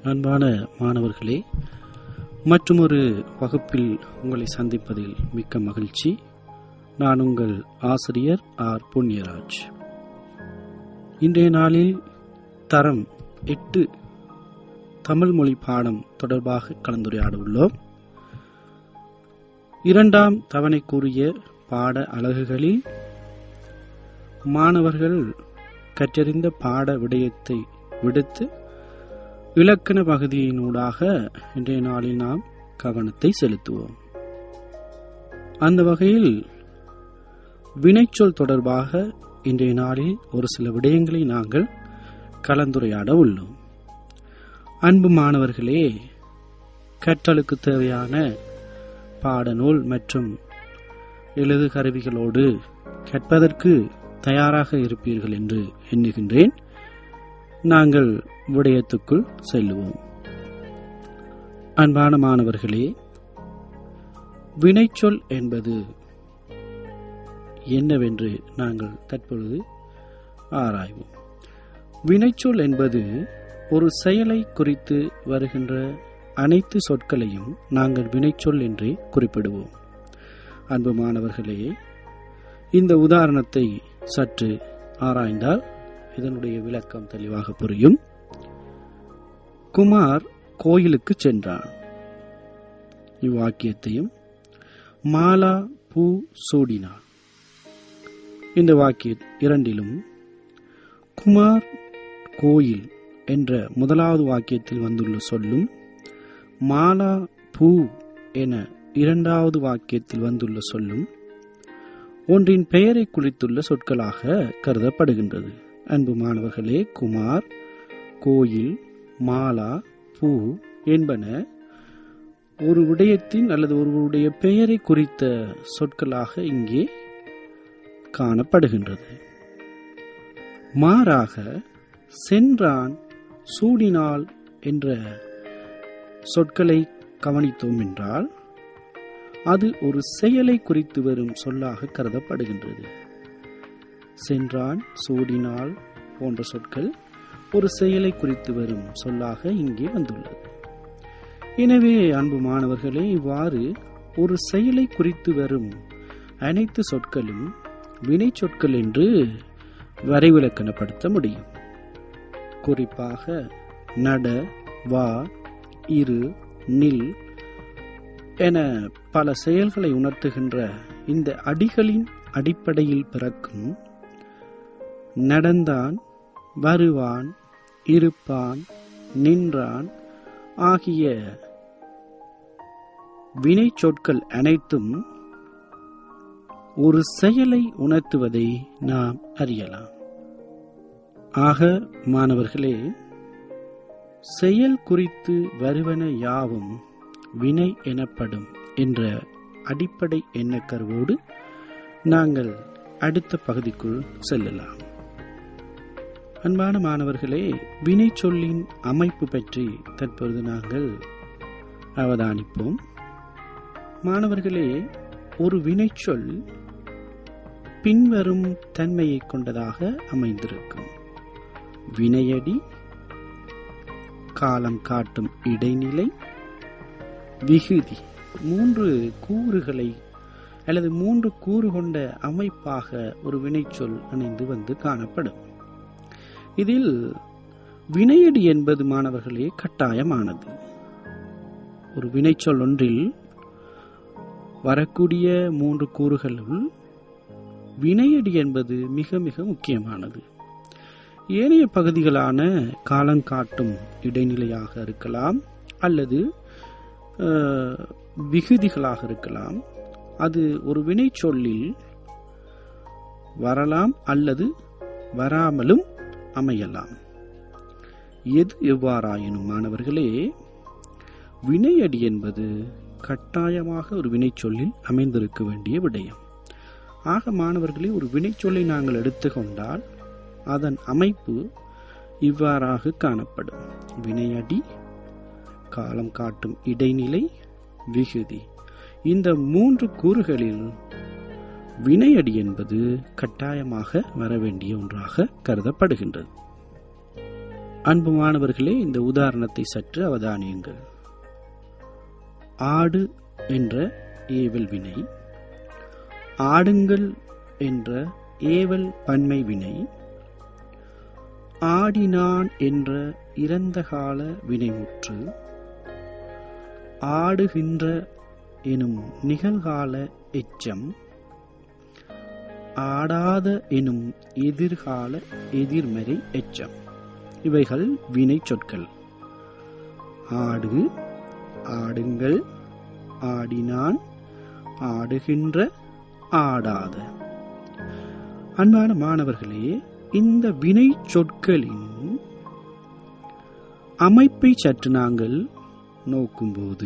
அன்பான மாணவர்களே மற்றுமொரு வகுப்பில் உங்களை சந்திப்பதில் மிக்க மகிழ்ச்சி நான் உங்கள் ஆசிரியர் ஆர் புண்ணியராஜ் இன்றைய நாளில் தரம் எட்டு தமிழ் மொழி பாடம் தொடர்பாக கலந்துரையாட உள்ளோம் இரண்டாம் தவணைக்குரிய பாட அலகுகளில் மாணவர்கள் கற்றறிந்த பாட விடயத்தை விடுத்து இலக்கண பகுதியினூடாக இன்றைய நாளில் நாம் கவனத்தை செலுத்துவோம் அந்த வகையில் வினைச்சொல் தொடர்பாக இன்றைய நாளில் ஒரு சில விடயங்களை நாங்கள் கலந்துரையாட உள்ளோம் அன்பு மாணவர்களே கற்றலுக்கு தேவையான பாடநூல் மற்றும் எழுது கருவிகளோடு கற்பதற்கு தயாராக இருப்பீர்கள் என்று எண்ணுகின்றேன் நாங்கள் விடயத்துக்குள் செல்லுவோம் அன்பான மாணவர்களே வினைச்சொல் என்பது என்னவென்று நாங்கள் தற்பொழுது ஆராய்வோம் வினைச்சொல் என்பது ஒரு செயலை குறித்து வருகின்ற அனைத்து சொற்களையும் நாங்கள் வினைச்சொல் என்றே குறிப்பிடுவோம் அன்பு மாணவர்களே இந்த உதாரணத்தை சற்று ஆராய்ந்தால் இதனுடைய விளக்கம் தெளிவாக புரியும் குமார் கோயிலுக்கு சென்றான் இவ்வாக்கியத்தையும் மாலா பூ சூடினான் இந்த வாக்கிய இரண்டிலும் குமார் கோயில் என்ற முதலாவது வாக்கியத்தில் வந்துள்ள சொல்லும் மாலா பூ என இரண்டாவது வாக்கியத்தில் வந்துள்ள சொல்லும் ஒன்றின் பெயரை குறித்துள்ள சொற்களாக கருதப்படுகின்றது அன்பு மாணவர்களே குமார் கோயில் மாலா பூ என்பன ஒரு விடயத்தின் அல்லது ஒருவருடைய பெயரை குறித்த சொற்களாக இங்கே காணப்படுகின்றது மாறாக சென்றான் சூடினாள் என்ற சொற்களை கவனித்தோம் என்றால் அது ஒரு செயலை குறித்து வரும் சொல்லாக கருதப்படுகின்றது சென்றான் சூடினாள் போன்ற சொற்கள் ஒரு செயலை குறித்து வரும் சொல்லாக இங்கே வந்துள்ளது எனவே அன்பு மாணவர்களே இவ்வாறு ஒரு செயலை குறித்து வரும் அனைத்து சொற்களும் வினை சொற்கள் என்று வரைவிலக்கணப்படுத்த முடியும் குறிப்பாக நட வா இரு நில் என பல செயல்களை உணர்த்துகின்ற இந்த அடிகளின் அடிப்படையில் பிறக்கும் நடந்தான் வருவான் இருப்பான் நின்றான் ஆகிய வினை சொற்கள் அனைத்தும் ஒரு செயலை உணர்த்துவதை நாம் அறியலாம் ஆக மாணவர்களே செயல் குறித்து வருவன யாவும் வினை எனப்படும் என்ற அடிப்படை எண்ணக்கருவோடு நாங்கள் அடுத்த பகுதிக்குள் செல்லலாம் அன்பான மாணவர்களே வினை சொல்லின் அமைப்பு பற்றி தற்பொழுது நாங்கள் அவதானிப்போம் மாணவர்களே ஒரு வினைச்சொல் பின்வரும் தன்மையை கொண்டதாக அமைந்திருக்கும் வினையடி காலம் காட்டும் இடைநிலை விகுதி மூன்று கூறுகளை அல்லது மூன்று கூறு கொண்ட அமைப்பாக ஒரு வினைச்சொல் இணைந்து வந்து காணப்படும் இதில் வினையடி என்பது மாணவர்களே கட்டாயமானது ஒரு வினைச்சொல் ஒன்றில் வரக்கூடிய மூன்று கூறுகளுள் வினையடி என்பது மிக மிக முக்கியமானது ஏனைய பகுதிகளான காலங்காட்டும் இடைநிலையாக இருக்கலாம் அல்லது விகுதிகளாக இருக்கலாம் அது ஒரு வினை சொல்லில் வரலாம் அல்லது வராமலும் அமையலாம் எது எவ்வாறாயினும் மாணவர்களே வினையடி என்பது கட்டாயமாக ஒரு வினைச்சொல்லில் அமைந்திருக்க வேண்டிய விடயம் ஆக மாணவர்களே ஒரு வினைச்சொல்லை நாங்கள் எடுத்துக்கொண்டால் அதன் அமைப்பு இவ்வாறாக காணப்படும் வினையடி காலம் காட்டும் இடைநிலை விகுதி இந்த மூன்று கூறுகளில் வினையடி என்பது கட்டாயமாக வர வேண்டிய ஒன்றாக கருதப்படுகின்றது அன்பு மாணவர்களே இந்த உதாரணத்தை சற்று அவதானியுங்கள் ஆடு என்ற ஏவல் வினை ஆடுங்கள் என்ற ஏவல் பன்மை வினை ஆடினான் என்ற இறந்த கால வினைமுற்று ஆடுகின்ற எனும் நிகழ்கால எச்சம் ஆடாத எனும் எதிர்கால எதிர்மறை எச்சம் இவைகள் வினை சொற்கள் ஆடு ஆடுங்கள் ஆடினான் ஆடுகின்ற ஆடாத அன்பான மாணவர்களே இந்த வினை சொற்களின் அமைப்பை சற்று நாங்கள் நோக்கும்போது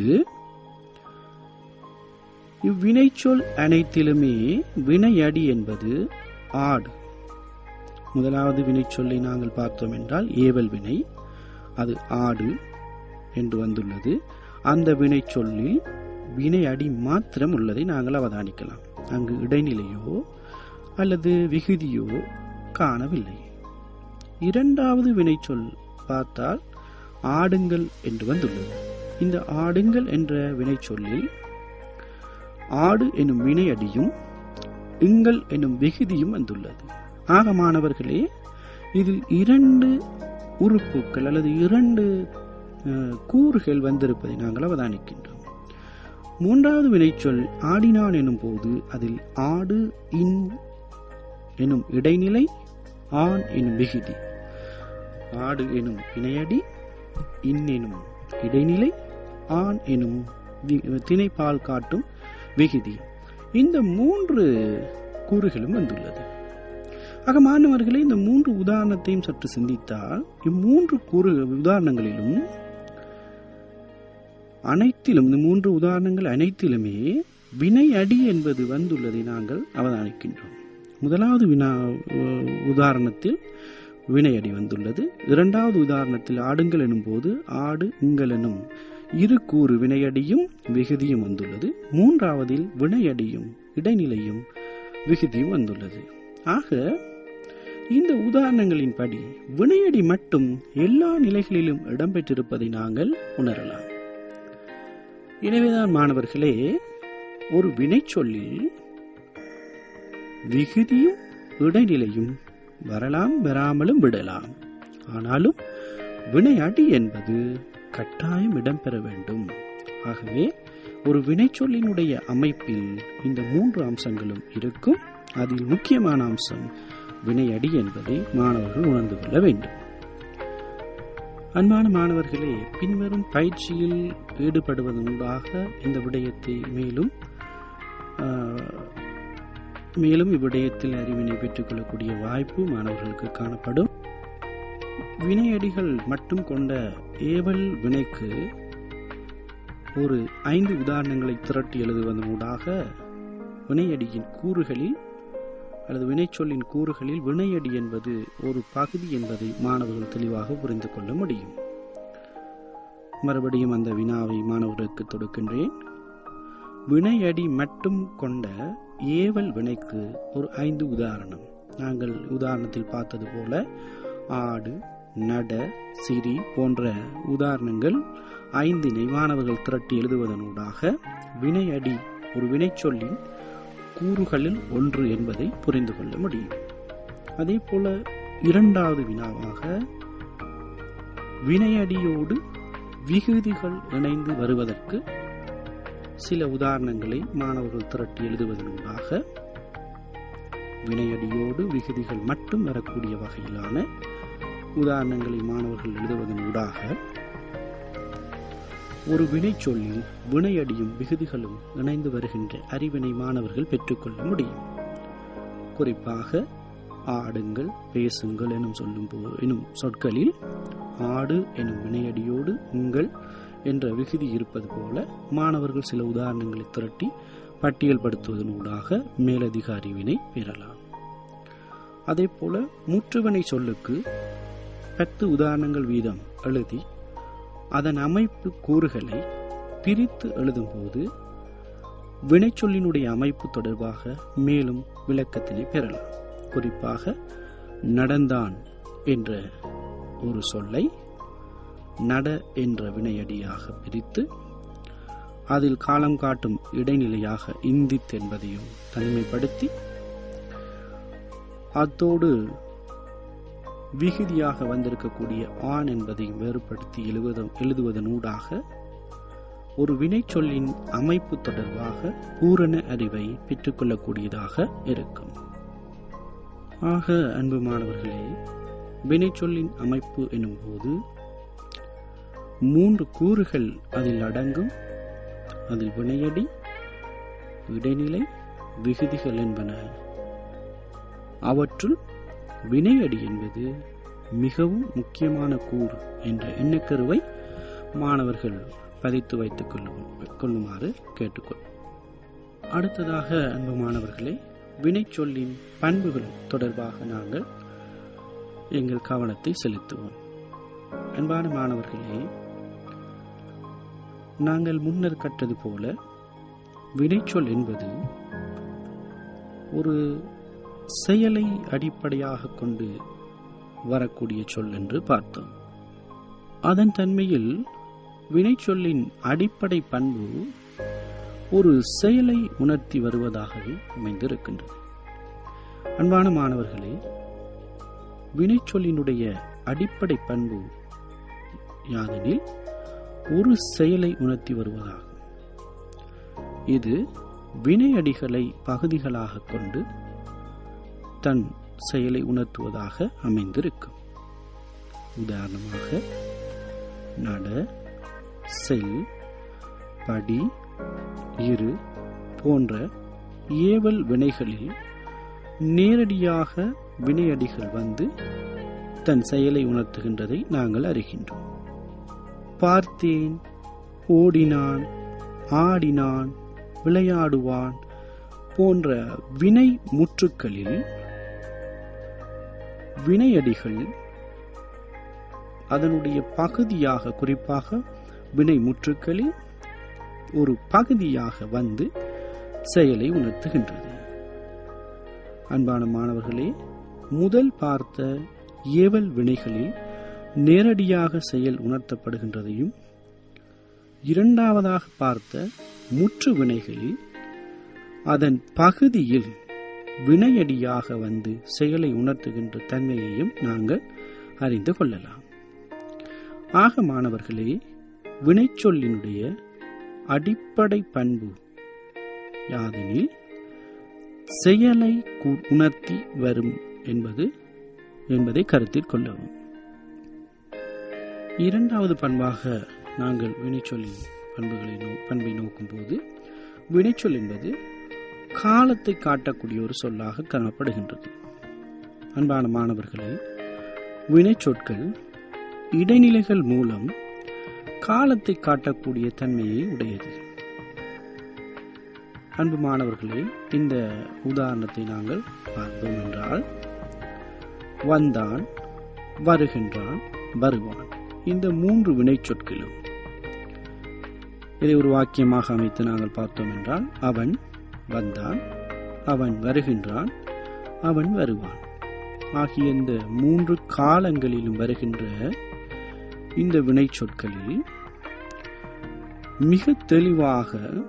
இவ்வினைச்சொல் அனைத்திலுமே வினையடி என்பது ஆடு முதலாவது வினைச்சொல்லை நாங்கள் பார்த்தோம் என்றால் ஏவல் வினை அது ஆடு என்று வந்துள்ளது அந்த வினைச்சொல்லில் வினையடி மாத்திரம் உள்ளதை நாங்கள் அவதானிக்கலாம் அங்கு இடைநிலையோ அல்லது விகுதியோ காணவில்லை இரண்டாவது வினைச்சொல் பார்த்தால் ஆடுங்கள் என்று வந்துள்ளது இந்த ஆடுங்கள் என்ற வினைச்சொல்லில் ஆடு எனும் வினையடியும் இங்கள் எனும் விகுதியும் வந்துள்ளது ஆக மாணவர்களே இதில் இரண்டு உறுப்புகள் அல்லது இரண்டு அஹ், கூறுகள் வந்திருப்பதை நாங்கள் அவதானிக்கின்றோம் மூன்றாவது வினைச்சொல் ஆடினான் எனும் போது அதில் ஆடு இன் எனும் இடைநிலை ஆண் எனும் விகுதி ஆடு எனும் வினையடி இன் எனும் இடைநிலை ஆண் எனும் வி- திணைப்பால் காட்டும் விகுதி இந்த மூன்று கூறுகளும் வந்துள்ளது ஆக மாணவர்களே இந்த மூன்று உதாரணத்தையும் சற்று சிந்தித்தால் இம்மூன்று கூறு உதாரணங்களிலும் அனைத்திலும் இந்த மூன்று உதாரணங்கள் அனைத்திலுமே வினை அடி என்பது வந்துள்ளதை நாங்கள் அவதானிக்கின்றோம் முதலாவது வினா உ- உதாரணத்தில் வினையடி வந்துள்ளது இரண்டாவது உதாரணத்தில் ஆடுங்கள் எனும் போது ஆடு உங்கள் எனும் இரு கூறு வினையடியும் விகுதியும் வந்துள்ளது மூன்றாவதில் வினையடியும் இடைநிலையும் விகுதியும் வந்துள்ளது ஆக இந்த உதாரணங்களின்படி வினையடி மட்டும் எல்லா நிலைகளிலும் இடம்பெற்றிருப்பதை நாங்கள் உணரலாம் எனவேதான் மாணவர்களே ஒரு வினைச்சொல்லில் விகுதியும் இடைநிலையும் வரலாம் வராமலும் விடலாம் ஆனாலும் வினையடி என்பது கட்டாயம் இடம்பெற வேண்டும் ஆகவே ஒரு வினைச்சொல்லினுடைய அமைப்பில் இந்த மூன்று அம்சங்களும் இருக்கும் அதில் முக்கியமான அம்சம் வினையடி என்பதை மாணவர்கள் உணர்ந்து கொள்ள வேண்டும் அன்பான மாணவர்களே பின்வரும் பயிற்சியில் ஈடுபடுவதனூடாக இந்த விடயத்தை மேலும் ஆஹ், மேலும் இவ்விடயத்தில் அறிவினை பெற்றுக்கொள்ளக்கூடிய வாய்ப்பு மாணவர்களுக்கு காணப்படும் வினையடிகள் மட்டும் கொண்ட ஏவல் வினைக்கு ஒரு ஐந்து உதாரணங்களை திரட்டி எழுதுவதனூடாக வினையடியின் கூறுகளில் அல்லது வினைச்சொல்லின் கூறுகளில் வினையடி என்பது ஒரு பகுதி என்பதை மாணவர்கள் தெளிவாக புரிந்து கொள்ள முடியும் மறுபடியும் அந்த வினாவை மாணவர்களுக்கு தொடுக்கின்றேன் வினையடி மட்டும் கொண்ட ஏவல் வினைக்கு ஒரு ஐந்து உதாரணம் நாங்கள் உதாரணத்தில் பார்த்தது போல ஆடு நட சிரி போன்ற உதாரணங்கள் ஐந்தினை மாணவர்கள் திரட்டி எழுதுவதனூடாக வினையடி ஒரு வினைச்சொல்லின் கூறுகளில் ஒன்று என்பதை புரிந்து கொள்ள முடியும் அதே போல இரண்டாவது வினாவாக வினையடியோடு விகுதிகள் இணைந்து வருவதற்கு சில உதாரணங்களை மாணவர்கள் திரட்டி எழுதுவதனூடாக வினையடியோடு விகுதிகள் மட்டும் வரக்கூடிய வகையிலான உதாரணங்களை மாணவர்கள் எழுதுவதனூடாக ஒரு வினைச்சொல்லில் வினையடியும் விகுதிகளும் இணைந்து வருகின்ற அறிவினை மாணவர்கள் பெற்றுக்கொள்ள முடியும் குறிப்பாக ஆடுங்கள் பேசுங்கள் எனும் சொல்லும் போ எனும் சொற்களில் ஆடு எனும் வினையடியோடு உங்கள் என்ற விகுதி இருப்பது போல மாணவர்கள் சில உதாரணங்களை திரட்டி பட்டியல்படுத்துவதனூடாக மேலதிக அறிவினை பெறலாம் அதே போல முற்றுவினை சொல்லுக்கு பத்து உதாரணங்கள் வீதம் எழுதி அதன் அமைப்பு கூறுகளை பிரித்து எழுதும்போது வினைச்சொல்லினுடைய அமைப்பு தொடர்பாக மேலும் விளக்கத்தினை பெறலாம் குறிப்பாக நடந்தான் என்ற ஒரு சொல்லை நட என்ற வினையடியாக பிரித்து அதில் காலம் காட்டும் இடைநிலையாக இந்தித் என்பதையும் தனிமைப்படுத்தி அத்தோடு விகுதியாக வந்திருக்கக்கூடிய ஆண் என்பதையும் வேறுபடுத்தி எழுவத எழுதுவதனூடாக ஒரு வினைச்சொல்லின் அமைப்பு தொடர்பாக பூரண அறிவை பெற்றுக்கொள்ளக்கூடியதாக இருக்கும் ஆக அன்பு மாணவர்களே வினைச்சொல்லின் அமைப்பு எனும்போது மூன்று கூறுகள் அதில் அடங்கும் அதில் வினையடி இடைநிலை விகுதிகள் என்பன அவற்றுள் வினையடி என்பது மிகவும் முக்கியமான கூறு என்ற எண்ணக்கருவை மாணவர்கள் பதித்து வைத்துக் கொள்ளும் கொள்ளுமாறு கேட்டுக்கொள் அடுத்ததாக அன்பு மாணவர்களே வினைச்சொல்லின் பண்புகள் தொடர்பாக நாங்கள் எங்கள் கவனத்தை செலுத்துவோம் அன்பான மாணவர்களே நாங்கள் முன்னர் கற்றது போல வினைச்சொல் என்பது ஒரு செயலை அடிப்படையாக கொண்டு வரக்கூடிய சொல் என்று பார்த்தோம் அதன் தன்மையில் வினைச்சொல்லின் அடிப்படை பண்பு ஒரு செயலை உணர்த்தி வருவதாகவே அமைந்திருக்கின்றது அன்பான மாணவர்களே வினைச்சொல்லினுடைய அடிப்படை பண்பு யாதெனில் ஒரு செயலை உணர்த்தி வருவதாகும் இது வினையடிகளை பகுதிகளாக கொண்டு தன் செயலை உணர்த்துவதாக அமைந்திருக்கும் உதாரணமாக நட செல் படி இரு போன்ற ஏவல் வினைகளில் நேரடியாக வினையடிகள் வந்து தன் செயலை உணர்த்துகின்றதை நாங்கள் அறிகின்றோம் பார்த்தேன் ஓடினான் ஆடினான் விளையாடுவான் போன்ற வினை முற்றுக்களில் வினையடிகள் அதனுடைய பகுதியாக குறிப்பாக வினை முற்றுக்களில் ஒரு பகுதியாக வந்து செயலை உணர்த்துகின்றது அன்பான மாணவர்களே முதல் பார்த்த ஏவல் வினைகளில் நேரடியாக செயல் உணர்த்தப்படுகின்றதையும் இரண்டாவதாக பார்த்த முற்று வினைகளில் அதன் பகுதியில் வினையடியாக வந்து செயலை உணர்த்துகின்ற தன்மையையும் நாங்கள் அறிந்து கொள்ளலாம் ஆக மாணவர்களே வினைச்சொல்லினுடைய அடிப்படை பண்பு யாதெனில் செயலை உணர்த்தி வரும் என்பது என்பதை கருத்தில் கொள்ளவும் இரண்டாவது பண்பாக நாங்கள் வினைச்சொல்லின் பண்புகளை நோ பண்பை நோக்கும்போது வினைச்சொல் என்பது காலத்தை காட்டக்கூடிய ஒரு சொல்லாக காணப்படுகின்றது அன்பான மாணவர்களே வினைச்சொற்கள் இடைநிலைகள் மூலம் காலத்தை காட்டக்கூடிய தன்மையை உடையது அன்பு மாணவர்களே இந்த உதாரணத்தை நாங்கள் பார்த்தோம் என்றால் வந்தான் வருகின்றான் வருவான் இந்த மூன்று வினைச்சொற்களும் இதை ஒரு வாக்கியமாக அமைத்து நாங்கள் பார்த்தோம் என்றால் அவன் வந்தான் அவன் வருகின்றான் அவன் வருவான் ஆகிய இந்த மூன்று காலங்களிலும் வருகின்ற இந்த வினை சொற்களில் மிக தெளிவாக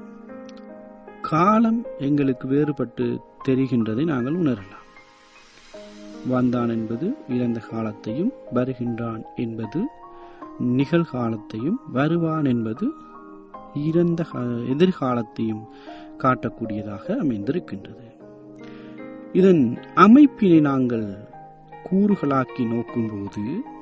காலம் எங்களுக்கு வேறுபட்டு தெரிகின்றதை நாங்கள் உணரலாம் வந்தான் என்பது இறந்த காலத்தையும் வருகின்றான் என்பது நிகழ்காலத்தையும் வருவான் என்பது இறந்த எதிர்காலத்தையும் காட்டக்கூடியதாக அமைந்திருக்கின்றது இதன் அமைப்பினை நாங்கள் கூறுகளாக்கி நோக்கும்போது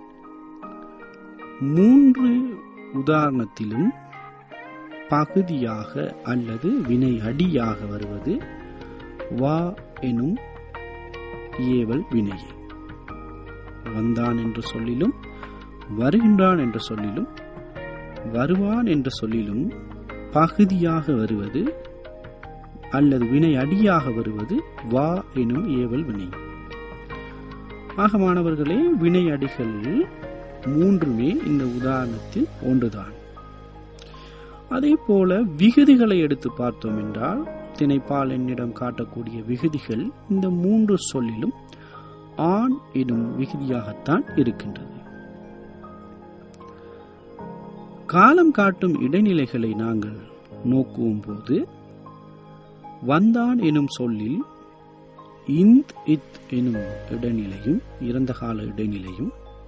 மூன்று உதாரணத்திலும் பகுதியாக அல்லது வினை அடியாக வருவது வா எனும் ஏவல் வினையே வந்தான் என்று சொல்லிலும் வருகின்றான் என்ற சொல்லிலும் வருவான் என்ற சொல்லிலும் பகுதியாக வருவது அல்லது வினை அடியாக வருவது வா எனும் ஏவல் வினை ஆக மாணவர்களே வினை அடிகள் மூன்றுமே இந்த உதாரணத்தில் ஒன்றுதான் அதே போல விகுதிகளை எடுத்து பார்த்தோம் என்றால் திணைப்பால் என்னிடம் காட்டக்கூடிய விகுதிகள் இந்த மூன்று சொல்லிலும் ஆண் எனும் விகுதியாகத்தான் இருக்கின்றது காலம் காட்டும் இடைநிலைகளை நாங்கள் நோக்கும் போது வந்தான் எனும் சொல்லில் இந்த் இத் எனும் இடைநிலையும் இறந்த கால இடைநிலையும்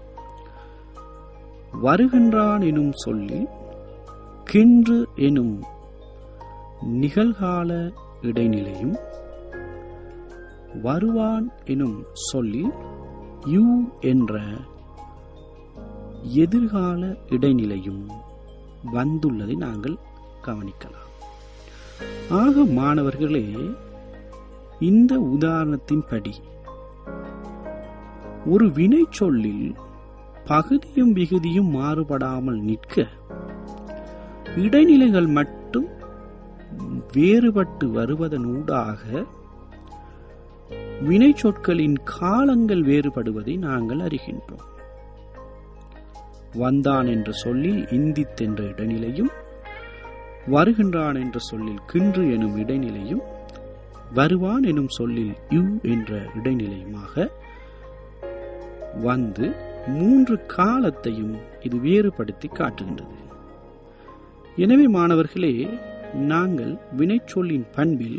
வருகின்றான் எனும் சொல்லில் கின்று எனும் நிகழ்கால இடைநிலையும் வருவான் எனும் சொல்லில் யூ என்ற எதிர்கால இடைநிலையும் வந்துள்ளதை நாங்கள் கவனிக்கலாம் ஆக மாணவர்களே இந்த உதாரணத்தின்படி ஒரு வினை சொல்லில் பகுதியும் விகுதியும் மாறுபடாமல் நிற்க இடைநிலைகள் மட்டும் வேறுபட்டு வருவதனூடாக வினை சொற்களின் காலங்கள் வேறுபடுவதை நாங்கள் அறிகின்றோம் வந்தான் என்ற சொல்லில் இந்தித் என்ற இடைநிலையும் வருகின்றான் என்ற சொல்லில் கின்று எனும் இடைநிலையும் வருவான் எனும் சொல்லில் யு என்ற இடைநிலையுமாக வந்து மூன்று காலத்தையும் இது வேறுபடுத்தி காட்டுகின்றது எனவே மாணவர்களே நாங்கள் வினைச்சொல்லின் பண்பில்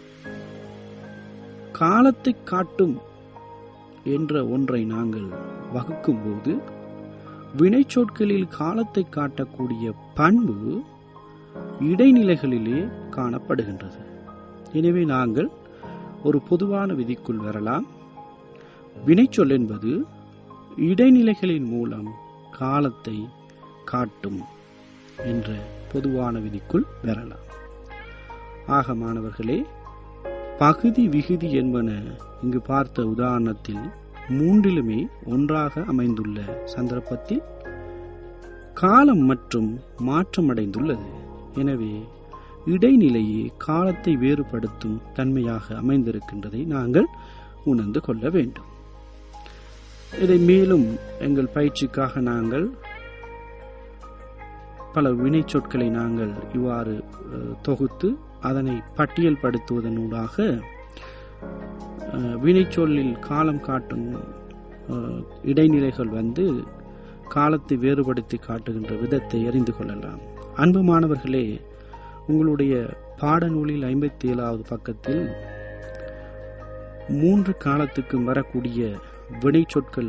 காலத்தை காட்டும் என்ற ஒன்றை நாங்கள் வகுக்கும்போது வினைச்சொற்களில் காலத்தை காட்டக்கூடிய பண்பு இடைநிலைகளிலே காணப்படுகின்றது எனவே நாங்கள் ஒரு பொதுவான விதிக்குள் வரலாம் வினைச்சொல் என்பது இடைநிலைகளின் மூலம் காலத்தை காட்டும் என்ற பொதுவான விதிக்குள் வரலாம் ஆக மாணவர்களே பகுதி விகுதி என்பன இங்கு பார்த்த உதாரணத்தில் மூன்றிலுமே ஒன்றாக அமைந்துள்ள சந்தர்ப்பத்தில் காலம் மற்றும் மாற்றமடைந்துள்ளது எனவே இடைநிலையே காலத்தை வேறுபடுத்தும் தன்மையாக அமைந்திருக்கின்றதை நாங்கள் உணர்ந்து கொள்ள வேண்டும் இதை மேலும் எங்கள் பயிற்சிக்காக நாங்கள் பல வினை சொற்களை நாங்கள் இவ்வாறு தொகுத்து அதனை பட்டியல் படுத்துவதனூடாக வினைச்சொல்லில் காலம் காட்டும் இடைநிலைகள் வந்து காலத்தை வேறுபடுத்தி காட்டுகின்ற விதத்தை அறிந்து கொள்ளலாம் அன்பு மாணவர்களே உங்களுடைய பாடநூலில் ஐம்பத்தி ஏழாவது பக்கத்தில் மூன்று காலத்துக்கும் வரக்கூடிய வினை சொற்கள்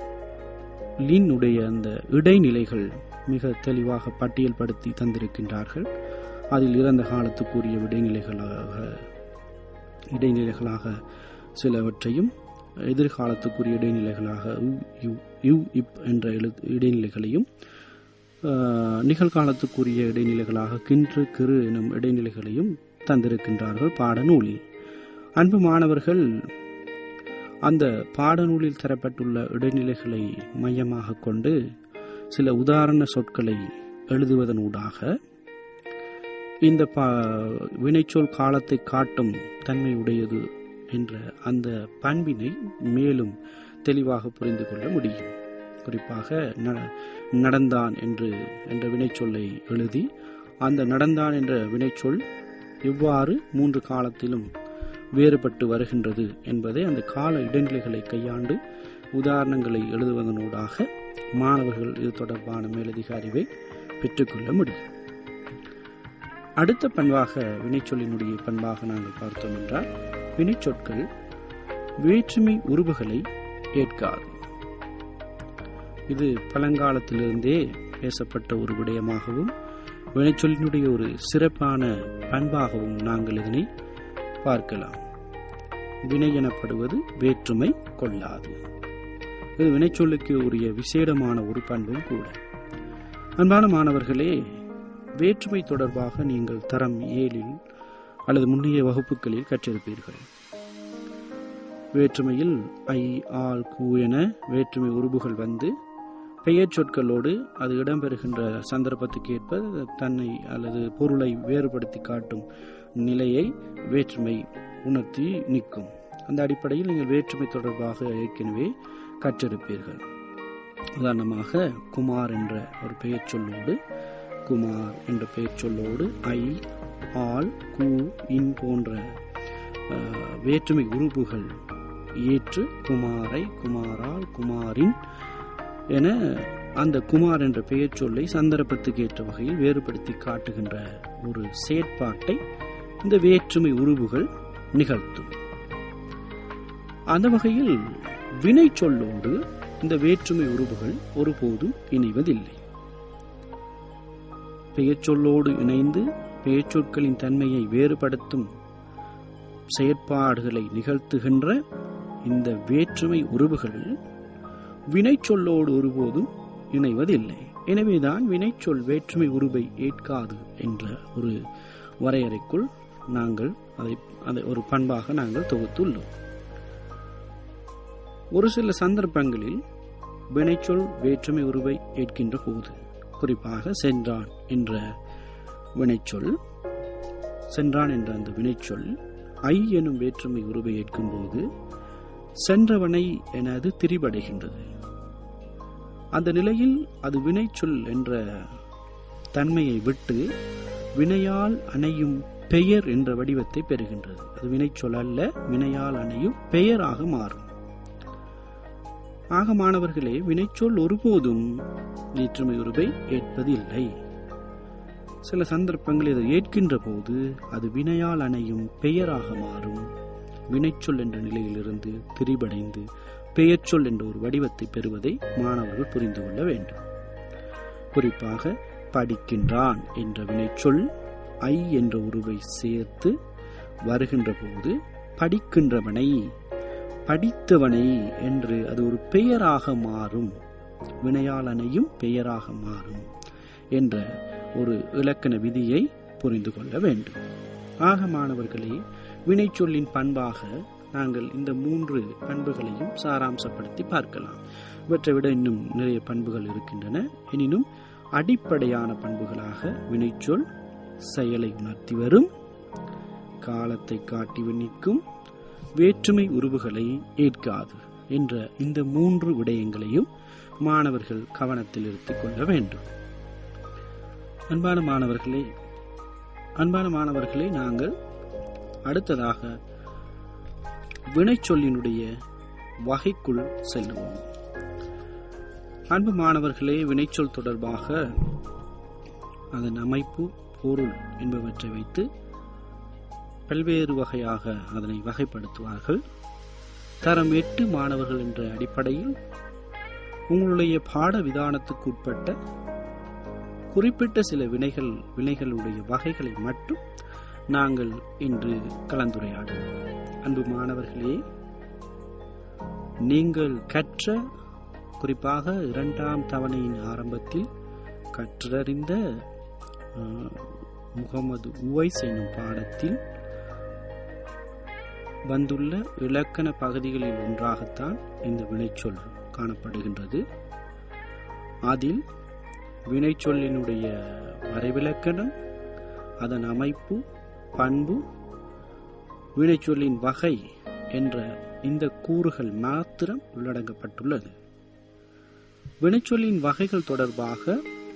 உடைய அந்த இடைநிலைகள் மிக தெளிவாக பட்டியல்படுத்தி தந்திருக்கின்றார்கள் அதில் இறந்த காலத்துக்குரிய இடைநிலைகளாக இடைநிலைகளாக சிலவற்றையும் எதிர்காலத்துக்குரிய இடைநிலைகளாக யு இப் என்ற எழு இடைநிலைகளையும் நிகழ்காலத்துக்குரிய இடைநிலைகளாக கின்று கிரு எனும் இடைநிலைகளையும் தந்திருக்கின்றார்கள் பாடநூலில் அன்பு மாணவர்கள் அந்த பாடநூலில் தரப்பட்டுள்ள இடைநிலைகளை மையமாக கொண்டு சில உதாரண சொற்களை எழுதுவதனூடாக இந்த வினைச்சொல் காலத்தை காட்டும் தன்மை உடையது என்ற அந்த பண்பினை மேலும் தெளிவாக புரிந்து கொள்ள முடியும் குறிப்பாக நடந்தான் என்று என்ற வினைச்சொல்லை எழுதி அந்த நடந்தான் என்ற வினைச்சொல் எவ்வாறு மூன்று காலத்திலும் வேறுபட்டு வருகின்றது என்பதை அந்த கால இடைநிலைகளை கையாண்டு உதாரணங்களை எழுதுவதனூடாக மாணவர்கள் இது தொடர்பான மேலதிக அறிவை பெற்றுக்கொள்ள முடியும் அடுத்த பண்பாக வினைச்சொல்லினுடைய பண்பாக நாங்கள் பார்த்தோம் என்றால் வினைச்சொற்கள் வேற்றுமை உருவுகளை ஏற்காது இது பழங்காலத்திலிருந்தே பேசப்பட்ட ஒரு விடயமாகவும் வினைச்சொல்லினுடைய ஒரு சிறப்பான பண்பாகவும் நாங்கள் இதனை பார்க்கலாம் வினை எனப்படுவது வேற்றுமை கொள்ளாது இது வினைச்சொல்லுக்கு உரிய விசேடமான ஒரு பண்பும் கூட அன்பான மாணவர்களே வேற்றுமை தொடர்பாக நீங்கள் தரம் ஏழில் அல்லது முன்னைய வகுப்புகளில் கற்றிருப்பீர்கள் வேற்றுமையில் ஐ ஆல் கூ என வேற்றுமை உருபுகள் வந்து பெயர் சொற்களோடு அது இடம்பெறுகின்ற சந்தர்ப்பத்துக்கு ஏற்ப தன்னை அல்லது பொருளை வேறுபடுத்தி காட்டும் நிலையை வேற்றுமை உணர்த்தி நிற்கும் அந்த அடிப்படையில் நீங்கள் வேற்றுமை தொடர்பாக ஏற்கனவே கற்றிருப்பீர்கள் உதாரணமாக குமார் என்ற ஒரு பெயர் சொல்லோடு குமார் என்ற பெயர் சொல்லோடு ஐ ஆல் கு இன் போன்ற வேற்றுமை உறுப்புகள் ஏற்று குமாரை குமாரால் குமாரின் என அந்த குமார் என்ற பெயர் சொல்லை சந்தர்ப்பத்துக்கு ஏற்ற வகையில் வேறுபடுத்தி காட்டுகின்ற ஒரு செயற்பாட்டை இந்த வேற்றுமை உருவுகள் நிகழ்த்தும் அந்த வகையில் வினை சொல்லோடு இந்த வேற்றுமை உருவுகள் ஒருபோதும் இணைவதில்லை பெயர் சொல்லோடு இணைந்து பெயர் சொற்களின் தன்மையை வேறுபடுத்தும் செயற்பாடுகளை நிகழ்த்துகின்ற இந்த வேற்றுமை உருவுகள் வினைச்சொல்லோடு ஒருபோதும் இணைவதில்லை எனவேதான் வினைச்சொல் வேற்றுமை உருவை ஏற்காது என்ற ஒரு வரையறைக்குள் நாங்கள் அதை அதை ஒரு பண்பாக நாங்கள் தொகுத்துள்ளோம் ஒரு சில சந்தர்ப்பங்களில் வினைச்சொல் வேற்றுமை உருவை ஏற்கின்ற போது குறிப்பாக சென்றான் என்ற வினைச்சொல் சென்றான் என்ற அந்த வினைச்சொல் ஐ எனும் வேற்றுமை உருவை ஏற்கும் போது சென்றவனை என அது திரிபடைகின்றது அந்த நிலையில் அது வினைச்சொல் என்ற தன்மையை விட்டு வினையால் அணையும் பெயர் என்ற வடிவத்தை பெறுகின்றது அது வினைச்சொல் அல்ல வினையால் அணையும் பெயராக மாறும் ஆக மாணவர்களே வினைச்சொல் ஒருபோதும் வேற்றுமை உருவை ஏற்பதில்லை சில சந்தர்ப்பங்களில் இதை ஏற்கின்ற போது அது வினையால் அணையும் பெயராக மாறும் வினைச்சொல் என்ற நிலையிலிருந்து திரிபடைந்து பெயர்ச்சொல் என்ற ஒரு வடிவத்தை பெறுவதை மாணவர்கள் புரிந்து கொள்ள வேண்டும் குறிப்பாக படிக்கின்றான் என்ற வினைச்சொல் ஐ என்ற உருவை சேர்த்து வருகின்ற போது படிக்கின்றவனை படித்தவனை என்று அது ஒரு பெயராக மாறும் வினையாளனையும் பெயராக மாறும் என்ற ஒரு இலக்கண விதியை புரிந்து கொள்ள வேண்டும் ஆக மாணவர்களே வினைச்சொல்லின் பண்பாக நாங்கள் இந்த மூன்று பண்புகளையும் சாராம்சப்படுத்தி பார்க்கலாம் இவற்றை விட இன்னும் நிறைய பண்புகள் இருக்கின்றன எனினும் அடிப்படையான பண்புகளாக வினைச்சொல் செயலை உணர்த்தி வரும் காலத்தை காட்டி நிற்கும் வேற்றுமை உருவுகளை ஏற்காது என்ற இந்த மூன்று விடயங்களையும் மாணவர்கள் கவனத்தில் எடுத்துக் கொள்ள வேண்டும் அன்பான மாணவர்களே அன்பான மாணவர்களே நாங்கள் அடுத்ததாக வினைச்சொல்லினுடைய வகைக்குள் செல்லுவோம் அன்பு மாணவர்களே வினைச்சொல் தொடர்பாக அதன் அமைப்பு பொருள் என்பவற்றை வைத்து பல்வேறு வகையாக அதனை வகைப்படுத்துவார்கள் தரம் எட்டு மாணவர்கள் என்ற அடிப்படையில் உங்களுடைய பாட விதானத்துக்கு உட்பட்ட குறிப்பிட்ட சில வினைகள் வினைகளுடைய வகைகளை மட்டும் நாங்கள் இன்று கலந்துரையாடுவோம் அன்பு மாணவர்களே நீங்கள் கற்ற குறிப்பாக இரண்டாம் தவணையின் ஆரம்பத்தில் கற்றறிந்த முகமது உவைஸ் என்னும் பாடத்தில் வந்துள்ள இலக்கண பகுதிகளில் ஒன்றாகத்தான் இந்த வினைச்சொல் காணப்படுகின்றது அதில் வினைச்சொல்லினுடைய வரைவிலக்கணம் அதன் அமைப்பு பண்பு வினைச்சொல்லின் வகை என்ற இந்த கூறுகள் மாத்திரம் உள்ளடங்கப்பட்டுள்ளது வினைச்சொல்லின் வகைகள் தொடர்பாக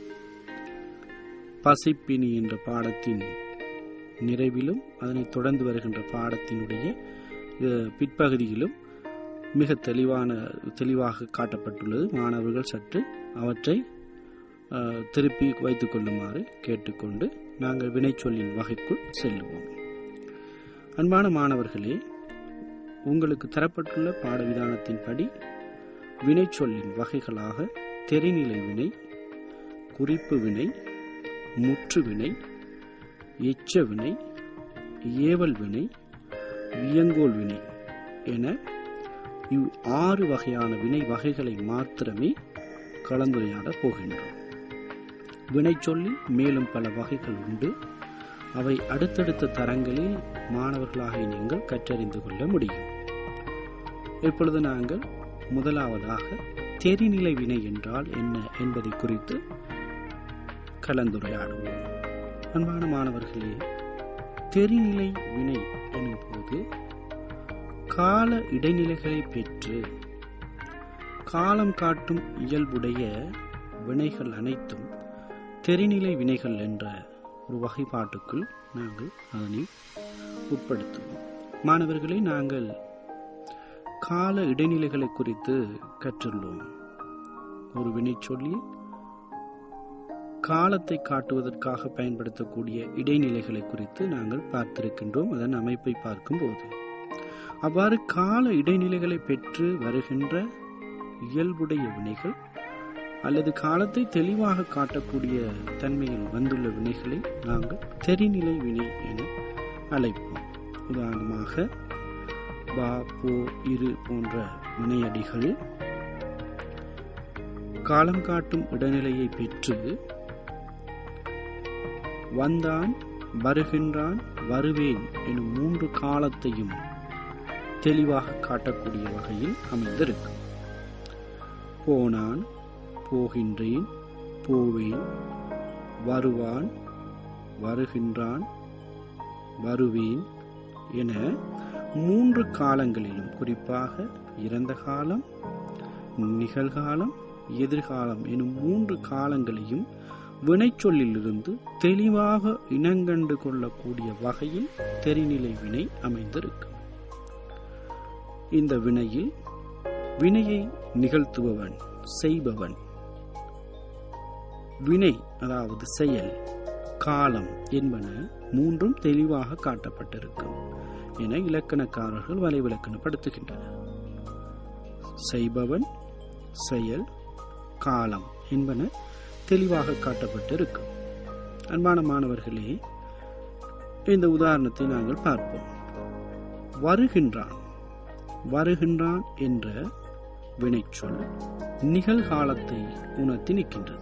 பசிப்பினி என்ற பாடத்தின் நிறைவிலும் அதனைத் தொடர்ந்து வருகின்ற பாடத்தினுடைய பிற்பகுதியிலும் மிக தெளிவான தெளிவாக காட்டப்பட்டுள்ளது மாணவர்கள் சற்று அவற்றை திருப்பி வைத்துக் கொள்ளுமாறு கேட்டுக்கொண்டு நாங்கள் வினைச்சொல்லின் வகைக்குள் செல்லுவோம் அன்பான மாணவர்களே உங்களுக்கு தரப்பட்டுள்ள பாடவிதானத்தின்படி வினைச்சொல்லின் வகைகளாக தெரிநிலை வினை குறிப்பு வினை முற்று வினை எச்ச வினை ஏவல் வினை வியங்கோல் வினை என இவ் ஆறு வகையான வினை வகைகளை மாத்திரமே கலந்துரையாடப் போகின்றோம் வினை சொல்லி மேலும் பல வகைகள் உண்டு அவை அடுத்தடுத்த தரங்களில் மாணவர்களாக நீங்கள் கற்றறிந்து கொள்ள முடியும் இப்பொழுது நாங்கள் முதலாவதாக தெரிநிலை வினை என்றால் என்ன என்பதை குறித்து கலந்துரையாடுவோம் அன்பான மாணவர்களே தெரிநிலை வினை எனும் போது கால இடைநிலைகளை பெற்று காலம் காட்டும் இயல்புடைய வினைகள் அனைத்தும் தெரிநிலை வினைகள் என்ற ஒரு வகைப்பாட்டுக்குள் நாங்கள் அதனை உட்படுத்துவோம் மாணவர்களை நாங்கள் கால இடைநிலைகளை குறித்து கற்றுள்ளோம் ஒரு வினைச்சொல்லி காலத்தை காட்டுவதற்காக பயன்படுத்தக்கூடிய இடைநிலைகளை குறித்து நாங்கள் பார்த்திருக்கின்றோம் அதன் அமைப்பை பார்க்கும்போது அவ்வாறு கால இடைநிலைகளை பெற்று வருகின்ற இயல்புடைய வினைகள் அல்லது காலத்தை தெளிவாக காட்டக்கூடிய தன்மையில் வந்துள்ள வினைகளை நாங்கள் தெரிநிலை வினை என அழைப்போம் உதாரணமாக வா போ இரு போன்ற வினையடிகள் காலம் காட்டும் இடைநிலையை பெற்று வந்தான் வருகின்றான் வருவேன் எனும் மூன்று காலத்தையும் தெளிவாக காட்டக்கூடிய வகையில் அமைந்திருக்கும் போனான் போகின்றேன் போவேன் வருவான் வருகின்றான் வருவேன் என மூன்று காலங்களிலும் குறிப்பாக இறந்த காலம் நிகழ்காலம் எதிர்காலம் எனும் மூன்று காலங்களையும் வினைச்சொல்லிலிருந்து தெளிவாக இனங்கண்டு கொள்ளக்கூடிய வகையில் தெரிநிலை வினை அமைந்திருக்கும் இந்த வினையில் வினையை நிகழ்த்துபவன் செய்பவன் வினை அதாவது செயல் காலம் என்பன மூன்றும் தெளிவாக காட்டப்பட்டிருக்கும் என இலக்கணக்காரர்கள் வலைவிலக்கணப்படுத்துகின்றனர் செய்பவன் செயல் காலம் என்பன தெளிவாக காட்டப்பட்டிருக்கும் அன்பான மாணவர்களே இந்த உதாரணத்தை நாங்கள் பார்ப்போம் வருகின்றான் வருகின்றான் என்ற வினைச்சொல் நிகழ்காலத்தை உணர்த்தி நிற்கின்றது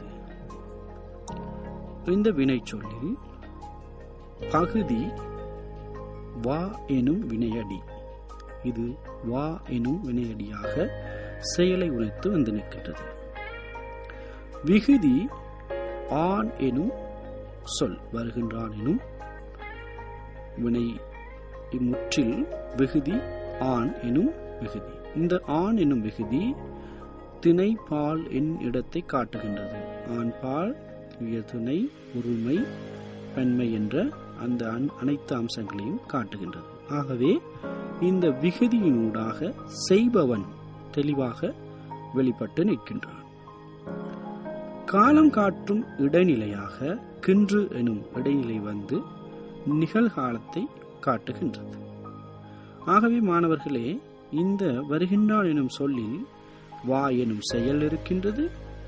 இந்த வினைச்சொல்லில் பகுதி வா எனும் வினையடி இது வா எனும் வினையடியாக செயலை உணர்த்து வந்து நிற்கின்றது விகுதி ஆண் எனும் சொல் வருகின்றான் எனும் வினை இம்முற்றில் விகுதி ஆண் எனும் விகுதி இந்த ஆண் எனும் விகுதி திணை பால் என் இடத்தை காட்டுகின்றது ஆண் பால் உயர்துணை உரிமை பெண்மை என்ற அந்த அனைத்து அம்சங்களையும் காட்டுகின்றது ஆகவே இந்த விகுதியினூடாக செய்பவன் தெளிவாக வெளிப்பட்டு நிற்கின்றான் காலம் காட்டும் இடைநிலையாக கின்று எனும் இடைநிலை வந்து நிகழ்காலத்தை காட்டுகின்றது ஆகவே மாணவர்களே இந்த வருகின்றான் எனும் சொல்லில் வா எனும் செயல் இருக்கின்றது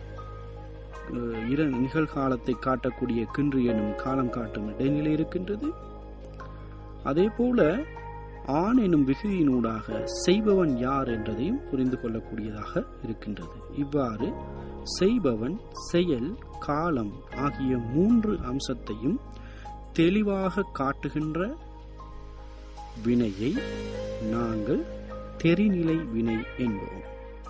இர நிகழ்காலத்தை காட்டக்கூடிய கின்று எனும் காலம் காட்டும் இடைநிலை இருக்கின்றது அதே போல ஆண் எனும் விகுதியினூடாக செய்பவன் யார் என்றதையும் புரிந்து கொள்ளக்கூடியதாக இருக்கின்றது இவ்வாறு செய்பவன் செயல் காலம் ஆகிய மூன்று அம்சத்தையும் தெளிவாக காட்டுகின்ற வினையை நாங்கள் தெரிநிலை வினை என்போம்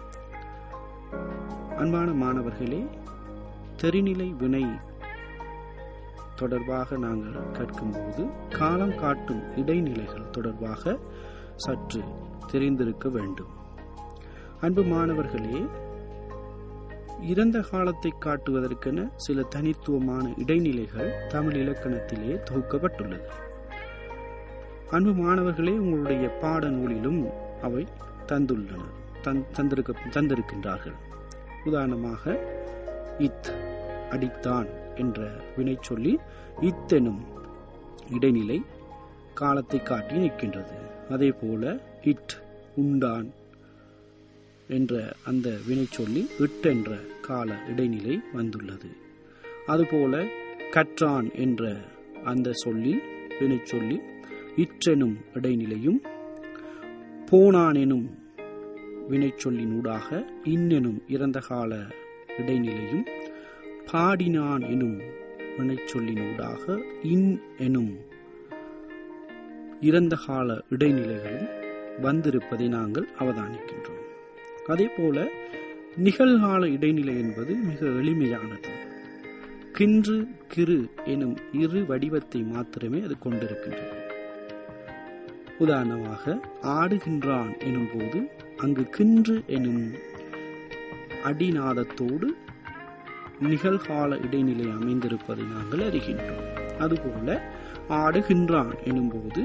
அன்பான மாணவர்களே தெரிநிலை வினை தொடர்பாக நாங்கள் கேட்கும்போது காலம் காட்டும் இடைநிலைகள் தொடர்பாக சற்று தெரிந்திருக்க வேண்டும் அன்பு மாணவர்களே இறந்த காலத்தை காட்டுவதற்கென சில தனித்துவமான இடைநிலைகள் தமிழ் இலக்கணத்திலே தொகுக்கப்பட்டுள்ளது அன்பு மாணவர்களே உங்களுடைய பாட நூலிலும் அவை தந்துள்ளனர் தந்திருக்க தந்திருக்கின்றார்கள் உதாரணமாக இத் அடித்தான் என்ற வினை சொல்லி இத்தெனும் இடைநிலை காலத்தை காட்டி நிற்கின்றது அதே போல இட் உண்டான் என்ற அந்த வினை சொல்லி இட் என்ற கால இடைநிலை வந்துள்ளது அதுபோல கற்றான் என்ற அந்த சொல்லி வினை சொல்லி இற்றெனும் இடைநிலையும் போனான் எனும் வினைச்சொல்லினூடாக இன்னெனும் இறந்த கால இடைநிலையும் பாடினான் எனும் வினைச்சொல்லினூடாக இன் எனும் இறந்த கால இடைநிலைகளும் வந்திருப்பதை நாங்கள் அவதானிக்கின்றோம் அதே போல நிகழ்கால இடைநிலை என்பது மிக எளிமையானது கின்று கிரு எனும் இரு வடிவத்தை மாத்திரமே அது கொண்டிருக்கின்றது உதாரணமாக ஆடுகின்றான் எனும் போது அங்கு கின்று எனும் அடிநாதத்தோடு நிகழ்கால இடைநிலை அமைந்திருப்பதை நாங்கள் அறிகின்றோம் அதுபோல ஆடுகின்றான் எனும்போது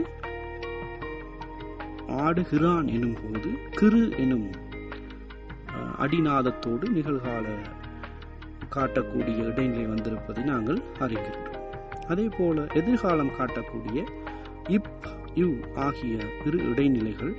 ஆடுகிறான் எனும்போது கிரு எனும் அடிநாதத்தோடு நிகழ்கால காட்டக்கூடிய இடைநிலை வந்திருப்பதை நாங்கள் அறிகின்றோம் அதே போல எதிர்காலம் காட்டக்கூடிய இப் யு ஆகிய இரு இடைநிலைகள்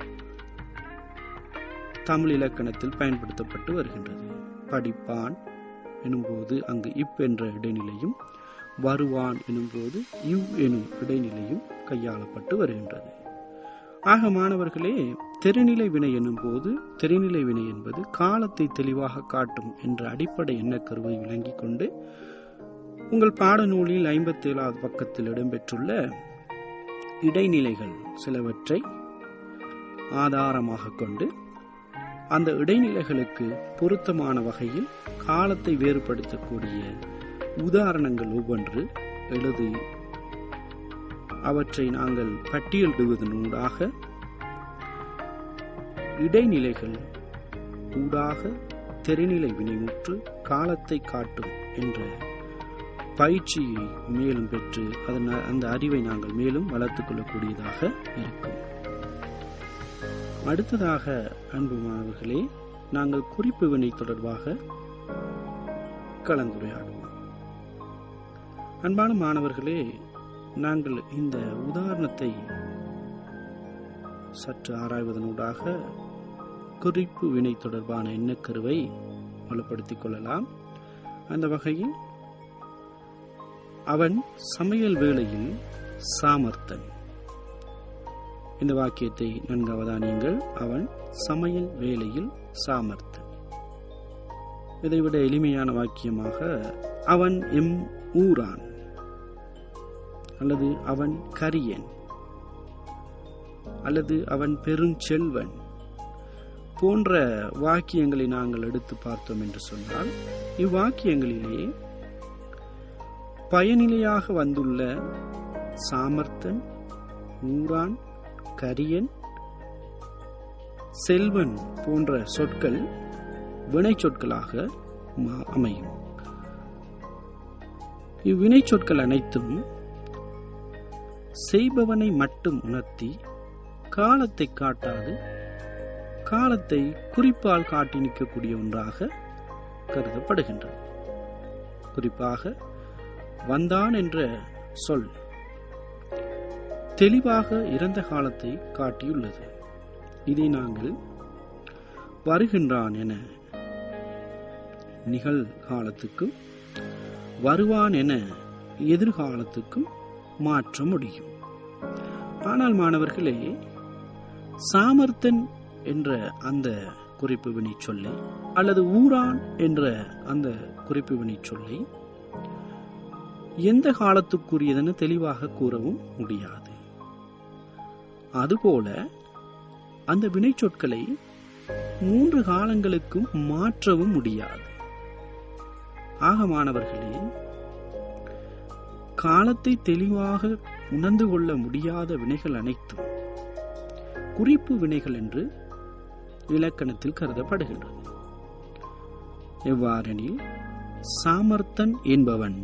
தமிழ் இலக்கணத்தில் பயன்படுத்தப்பட்டு வருகின்றது படிப்பான் எனும்போது அங்கு இப் என்ற இடைநிலையும் வருவான் எனும்போது யு எனும் இடைநிலையும் கையாளப்பட்டு வருகின்றது ஆக மாணவர்களே தெரிநிலை வினை எனும்போது தெரிநிலை வினை என்பது காலத்தை தெளிவாக காட்டும் என்ற அடிப்படை எண்ணக்கருவை விளங்கிக் கொண்டு உங்கள் பாடநூலில் ஐம்பத்தேழாவது பக்கத்தில் இடம்பெற்றுள்ள இடைநிலைகள் சிலவற்றை ஆதாரமாக கொண்டு அந்த இடைநிலைகளுக்கு பொருத்தமான வகையில் காலத்தை வேறுபடுத்தக்கூடிய உதாரணங்கள் ஒவ்வொன்று எழுதி அவற்றை நாங்கள் பட்டியலிடுவதனூடாக இடைநிலைகள் ஊடாக தெரிநிலை வினைமுற்று காலத்தை காட்டும் என்ற பயிற்சியை மேலும் பெற்று அதன் அந்த அறிவை நாங்கள் மேலும் வளர்த்துக் கொள்ளக்கூடியதாக இருக்கும் அடுத்ததாக அன்பு மாணவர்களே நாங்கள் குறிப்பு வினை தொடர்பாக கலந்துரையாடுவோம் அன்பான மாணவர்களே நாங்கள் இந்த உதாரணத்தை சற்று ஆராய்வதனூடாக குறிப்பு வினை தொடர்பான எண்ணக்கருவை வலுப்படுத்திக் கொள்ளலாம் அந்த வகையில் அவன் சமையல் வேளையில் சாமர்த்தன் இந்த வாக்கியத்தை நன்கு அவதானியுங்கள் அவன் சமையல் வேளையில் சாமர்த்தன் இதைவிட எளிமையான வாக்கியமாக அவன் எம் ஊரான் அல்லது அவன் கரியன் அல்லது அவன் பெருஞ்செல்வன் போன்ற வாக்கியங்களை நாங்கள் எடுத்து பார்த்தோம் என்று சொன்னால் இவ்வாக்கியங்களிலே பயனிலையாக வந்துள்ள சாமர்த்தன் ஊரான் கரியன் செல்வன் போன்ற சொற்கள் வினை சொற்களாக அமையும் இவ்வினை சொற்கள் அனைத்தும் செய்பவனை மட்டும் உணர்த்தி காலத்தை காட்டாது காலத்தை குறிப்பால் காட்டி நிற்கக்கூடிய ஒன்றாக கருதப்படுகின்றது குறிப்பாக வந்தான் என்ற சொல் தெளிவாக இறந்த காலத்தை காட்டியுள்ளது இதை நாங்கள் வருகின்றான் என நிகழ்காலத்துக்கும் வருவான் என எதிர்காலத்துக்கும் மாற்ற முடியும் ஆனால் மாணவர்களே சாமர்த்தன் என்ற அந்த குறிப்பு வினை சொல்லை அல்லது ஊரான் என்ற அந்த குறிப்பு வினை சொல்லை எந்த காலத்துக்குரியதென தெளிவாக கூறவும் முடியாது அதுபோல அந்த வினை சொற்களை மூன்று காலங்களுக்கும் மாற்றவும் முடியாது ஆக மாணவர்களே காலத்தை தெளிவாக உணர்ந்து கொள்ள முடியாத வினைகள் அனைத்தும் குறிப்பு வினைகள் என்று இலக்கணத்தில் கருதப்படுகின்றது எவ்வாறெனில் சாமர்த்தன் என்பவன்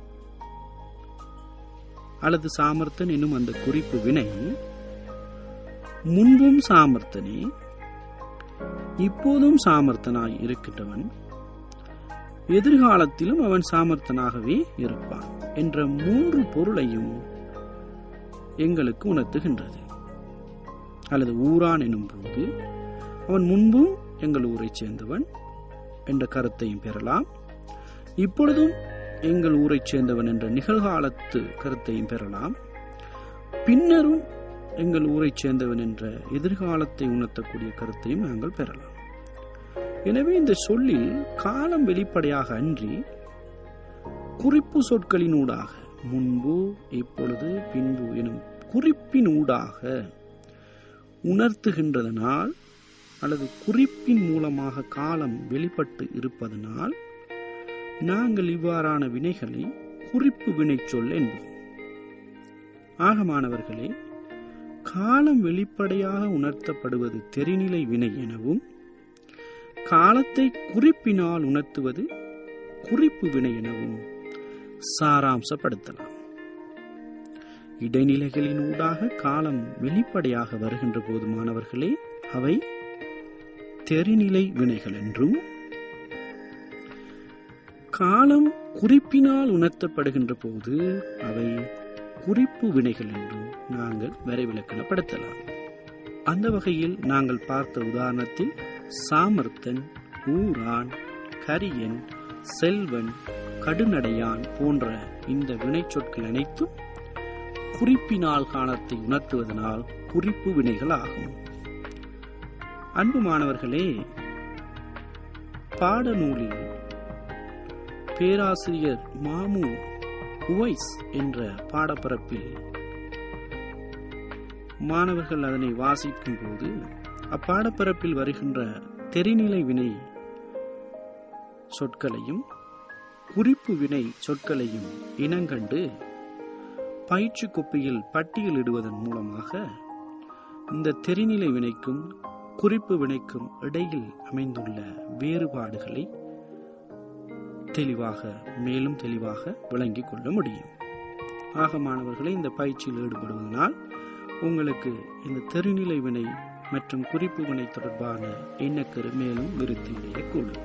அல்லது சாமர்த்தன் என்னும் அந்த குறிப்பு வினை முன்பும் சாமர்த்தனே இப்போதும் சாமர்த்தனாய் இருக்கின்றவன் எதிர்காலத்திலும் அவன் சாமர்த்தனாகவே இருப்பான் என்ற மூன்று பொருளையும் எங்களுக்கு உணர்த்துகின்றது அல்லது ஊரான் எனும் போது அவன் முன்பும் எங்கள் ஊரைச் சேர்ந்தவன் என்ற கருத்தையும் பெறலாம் இப்பொழுதும் எங்கள் ஊரைச் சேர்ந்தவன் என்ற நிகழ்காலத்து கருத்தையும் பெறலாம் பின்னரும் எங்கள் ஊரைச் சேர்ந்தவன் என்ற எதிர்காலத்தை உணர்த்தக்கூடிய கருத்தையும் நாங்கள் பெறலாம் எனவே இந்த சொல்லில் காலம் வெளிப்படையாக அன்றி குறிப்பு சொற்களினூடாக முன்பு இப்பொழுது பின்பு எனும் குறிப்பினூடாக உணர்த்துகின்றதனால் அல்லது குறிப்பின் மூலமாக காலம் வெளிப்பட்டு இருப்பதனால் நாங்கள் இவ்வாறான வினைகளை குறிப்பு வினை சொல் என்போம் ஆக மாணவர்களே காலம் வெளிப்படையாக உணர்த்தப்படுவது தெரிநிலை வினை எனவும் காலத்தை குறிப்பினால் உணர்த்துவது குறிப்பு வினை எனவும் சாராம்சப்படுத்தலாம் இடைநிலைகளினூடாக காலம் வெளிப்படையாக வருகின்ற போது மாணவர்களே அவை தெரிநிலை வினைகள் என்றும் காலம் குறிப்பினால் உணர்த்தப்படுகின்ற போது அவை குறிப்பு வினைகள் என்றும் நாங்கள் வரைவிலக்கணப்படுத்தலாம் அந்த வகையில் நாங்கள் பார்த்த உதாரணத்தில் சாமர்த்தன் ஊரான் கரியன் செல்வன் கடுநடையான் போன்ற இந்த வினைச்சொற்கள் அனைத்தும் குறிப்பினால் காலத்தை உணர்த்துவதனால் குறிப்பு வினைகள் ஆகும் அன்பு மாணவர்களே பாடநூலில் பேராசிரியர் மாமு உவைஸ் என்ற பாடப்பரப்பில் மாணவர்கள் அதனை வாசிக்கும் போது அப்பாடப்பரப்பில் வருகின்ற தெரிநிலை வினை சொற்களையும் குறிப்பு வினை சொற்களையும் இனங்கண்டு பயிற்சி கொப்பியில் பட்டியலிடுவதன் மூலமாக இந்த தெரிநிலை வினைக்கும் குறிப்பு வினைக்கும் இடையில் அமைந்துள்ள வேறுபாடுகளை தெளிவாக மேலும் தெளிவாக விளங்கிக் கொள்ள முடியும் ஆக மாணவர்களை இந்த பயிற்சியில் ஈடுபடுவதனால் உங்களுக்கு இந்த தெரிநிலை வினை மற்றும் குறிப்பு வினை தொடர்பான எண்ணக்கரு மேலும் விருத்தியடையக்கூடும்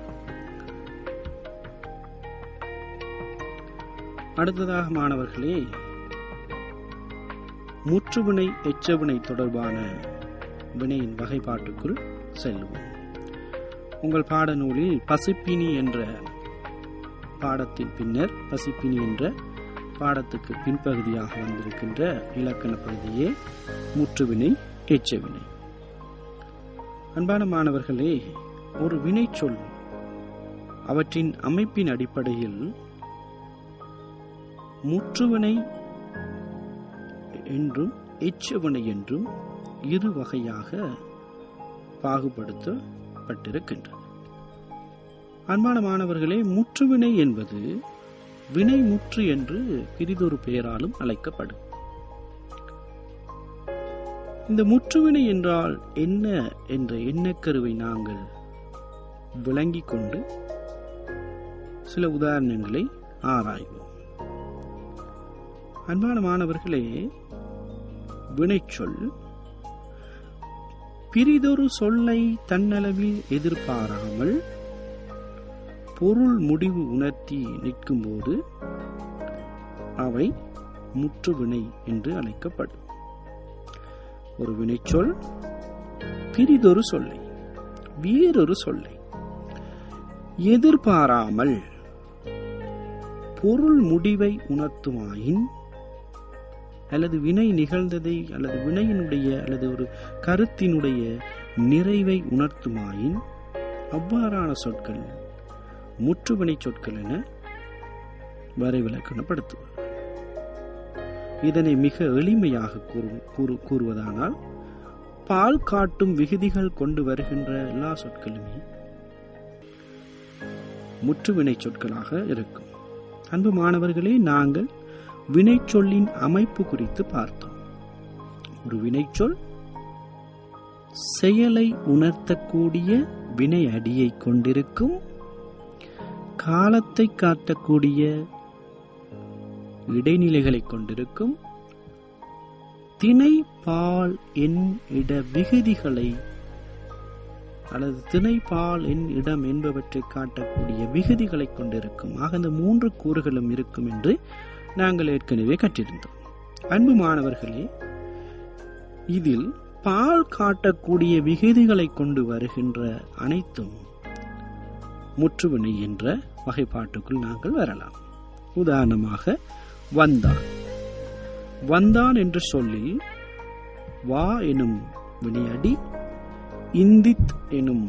அடுத்ததாக மாணவர்களே முற்றுவினை எச்சவினை தொடர்பான வினையின் வகைப்பாட்டுக்குள் செல்வோம் உங்கள் பாடநூலில் பசிப்பினி என்ற பாடத்தின் பின்னர் பசிப்பினி என்ற பாடத்துக்கு பின்பகுதியாக வந்திருக்கின்ற இலக்கண பகுதியே முற்றுவினை எச்சவினை அன்பான மாணவர்களே ஒரு வினை சொல் அவற்றின் அமைப்பின் அடிப்படையில் முற்றுவினை என்றும் எச்சவினை என்றும் இரு வகையாக பாகுபடுத்தப்பட்டிருக்கின்றது அன்பான மாணவர்களே முற்றுவினை என்பது வினை முற்று என்று பிரிதொரு பெயராலும் அழைக்கப்படும் இந்த முற்றுவினை என்றால் என்ன என்ற எண்ணக்கருவை நாங்கள் விளங்கிக் கொண்டு சில உதாரணங்களை ஆராய்வோம் அன்பான மாணவர்களே வினைச்சொல் பிரிதொரு சொல்லை தன்னளவில் எதிர்பாராமல் பொருள் முடிவு உணர்த்தி நிற்கும்போது அவை முற்றுவினை என்று அழைக்கப்படும் ஒரு வினைச்சொல் பிரிதொரு சொல்லை வேறொரு சொல்லை எதிர்பாராமல் பொருள் முடிவை உணர்த்துமாயின் அல்லது வினை நிகழ்ந்ததை அல்லது வினையினுடைய அல்லது ஒரு கருத்தினுடைய நிறைவை உணர்த்துமாயின் அவ்வாறான சொற்கள் முற்றுவினை சொற்கள் என வரைவிலக்கணப்படுத்துவார் இதனை மிக எளிமையாக கூறு கூறுவதானால் பால் காட்டும் விகுதிகள் கொண்டு வருகின்ற எல்லா சொற்களுமே முற்றுவினை சொற்களாக இருக்கும் அன்பு மாணவர்களே நாங்கள் வினைச்சொல்லின் அமைப்பு குறித்து பார்த்தோம் ஒரு வினைச்சொல் செயலை உணர்த்தக்கூடிய வினை அடியை கொண்டிருக்கும் காலத்தை காட்டக்கூடிய இடைநிலைகளை கொண்டிருக்கும் திணை பால் என் இட விகுதிகளை அல்லது திணை பால் என் இடம் என்பவற்றை காட்டக்கூடிய விகுதிகளை கொண்டிருக்கும் ஆக இந்த மூன்று கூறுகளும் இருக்கும் என்று நாங்கள் ஏற்கனவே கற்றிருந்தோம் அன்பு மாணவர்களே இதில் பால் காட்டக்கூடிய விகுதிகளை கொண்டு வருகின்ற அனைத்தும் முற்றுவினை என்ற வகைப்பாட்டுக்குள் நாங்கள் வரலாம் உதாரணமாக வந்தான் வந்தான் என்று சொல்லி வா எனும் வினையடி இந்தித் எனும்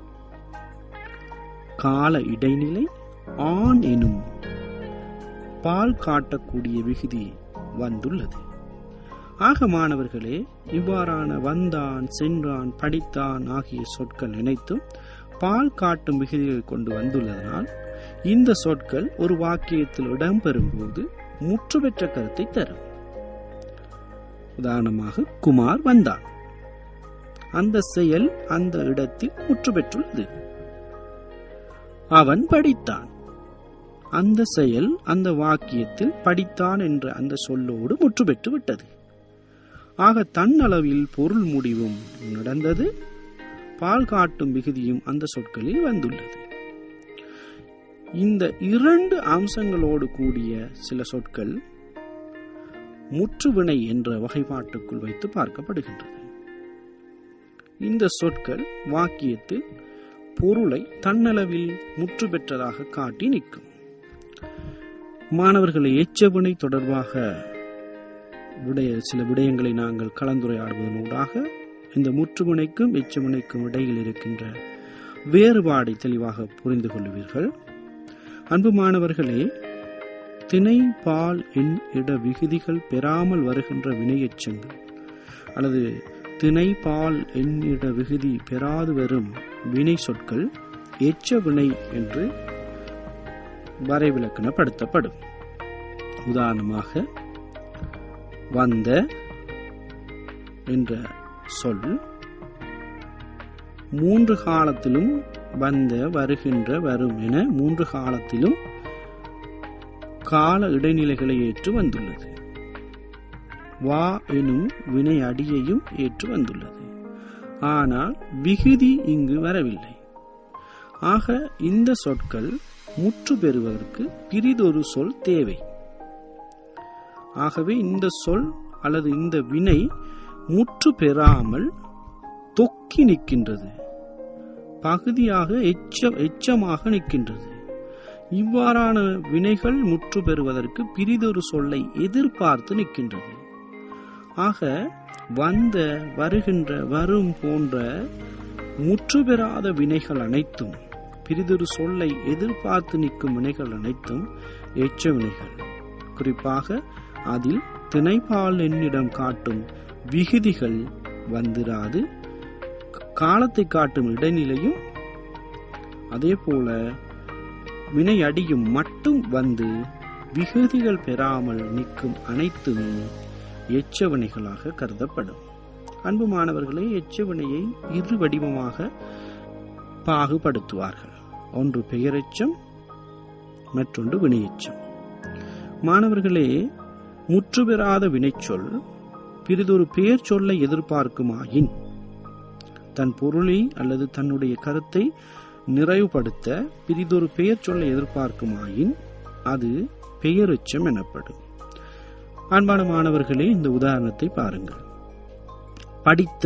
கால இடைநிலை ஆண் எனும் பால் காட்டக்கூடிய விகுதி வந்துள்ளது ஆக மாணவர்களே இவ்வாறான வந்தான் சென்றான் படித்தான் ஆகிய சொற்கள் அனைத்தும் பால் காட்டும் விகுதிகளை கொண்டு வந்துள்ளதனால் இந்த சொற்கள் ஒரு வாக்கியத்தில் இடம்பெறும் போது முற்று பெற்ற கருத்தை தரும் உதாரணமாக குமார் வந்தான் அந்த செயல் அந்த இடத்தில் முற்று பெற்றுள்ளது அவன் படித்தான் அந்த செயல் அந்த வாக்கியத்தில் படித்தான் என்ற அந்த சொல்லோடு முற்று பெற்று விட்டது ஆக தன்னளவில் பொருள் முடிவும் நடந்தது பால் காட்டும் விகுதியும் அந்த சொற்களில் வந்துள்ளது இந்த இரண்டு அம்சங்களோடு கூடிய சில சொற்கள் முற்றுவினை என்ற வகைப்பாட்டுக்குள் வைத்து பார்க்கப்படுகின்றது இந்த சொற்கள் வாக்கியத்தில் பொருளை தன்னளவில் முற்று பெற்றதாக காட்டி நிற்கும் மாணவர்களை எச்சவினை தொடர்பாக விடய சில விடயங்களை நாங்கள் கலந்துரையாடுவதனூடாக இந்த முற்றுவினைக்கும் எச்சவினைக்கும் இடையில் இருக்கின்ற வேறுபாடை தெளிவாக புரிந்து கொள்வீர்கள் அன்பு மாணவர்களே திணை பால் எண் இட விகுதிகள் பெறாமல் வருகின்ற வினையெச்சங்கள் அல்லது திணை பால் எண்ணிட விகுதி பெறாது வரும் வினை சொற்கள் எச்ச வினை என்று வரைவிலக்கணப்படுத்தப்படும் உதாரணமாக வந்த என்ற சொல் மூன்று காலத்திலும் வந்த வருகின்ற வரும் என மூன்று காலத்திலும் கால இடைநிலைகளை ஏற்று வந்துள்ளது வா எனும் வினை அடியையும் ஏற்று வந்துள்ளது ஆனால் விகுதி இங்கு வரவில்லை ஆக இந்த சொற்கள் முற்று பெறுவதற்கு பிரிதொரு சொல் தேவை ஆகவே இந்த சொல் அல்லது இந்த வினை முற்று பெறாமல் தொக்கி நிற்கின்றது பகுதியாக எச்ச எச்சமாக நிற்கின்றது இவ்வாறான வினைகள் முற்று பெறுவதற்கு பிரிதொரு சொல்லை எதிர்பார்த்து நிற்கின்றது ஆக வந்த வருகின்ற வரும் போன்ற முற்று பெறாத வினைகள் அனைத்தும் பிரிதொரு சொல்லை எதிர்பார்த்து நிற்கும் வினைகள் அனைத்தும் எச்ச வினைகள் குறிப்பாக அதில் திணைப்பால் என்னிடம் காட்டும் விகுதிகள் வந்திராது காலத்தை காட்டும் இடைநிலையும் அதே போல வினை அடியும் மட்டும் வந்து விகுதிகள் பெறாமல் நிற்கும் அனைத்தும் எச்சவினைகளாக கருதப்படும் அன்பு மாணவர்களே எச்சவினையை இரு வடிவமாக பாகுபடுத்துவார்கள் ஒன்று பெயரெச்சம் மற்றொன்று வினையெச்சம் மாணவர்களே முற்று பெறாத வினைச்சொல் பிறிதொரு பெயர் சொல்லை எதிர்பார்க்குமாயின் தன் பொருளை அல்லது தன்னுடைய கருத்தை நிறைவுபடுத்த பிறிதொரு பெயர் சொல்லை எதிர்பார்க்குமாயின் அது பெயரெச்சம் எனப்படும் அன்பான மாணவர்களே இந்த உதாரணத்தை பாருங்கள் படித்த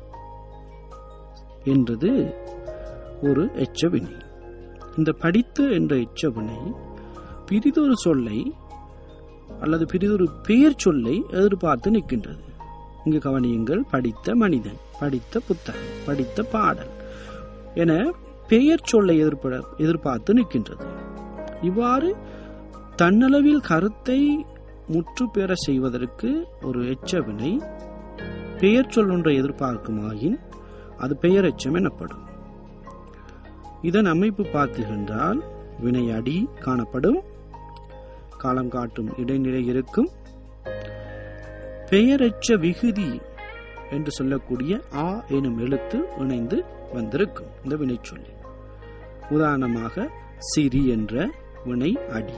என்றது ஒரு எச்சவினை இந்த படித்த என்ற எச்சவினை பிரிதொரு சொல்லை அல்லது பிரிதொரு பெயர் சொல்லை எதிர்பார்த்து நிற்கின்றது இங்கு கவனியுங்கள் படித்த மனிதன் படித்த புத்தகம் படித்த பாடல் என பெயர் சொல்லை எதிர்பட எதிர்பார்த்து நிற்கின்றது இவ்வாறு தன்னளவில் கருத்தை முற்று பெற செய்வதற்கு ஒரு எச்சவினை பெயர் சொல் ஒன்றை எதிர்பார்க்குமாயின் அது பெயர் எச்சம் எனப்படும் இதன் அமைப்பு பார்த்தீர்கள் வினை அடி காணப்படும் காலம் காட்டும் இடைநிலை இருக்கும் பெயரச்ச விகுதி என்று சொல்லக்கூடிய ஆ எனும் எழுத்து இணைந்து வந்திருக்கும் இந்த வினை சொல்லி உதாரணமாக சிரி என்ற வினை அடி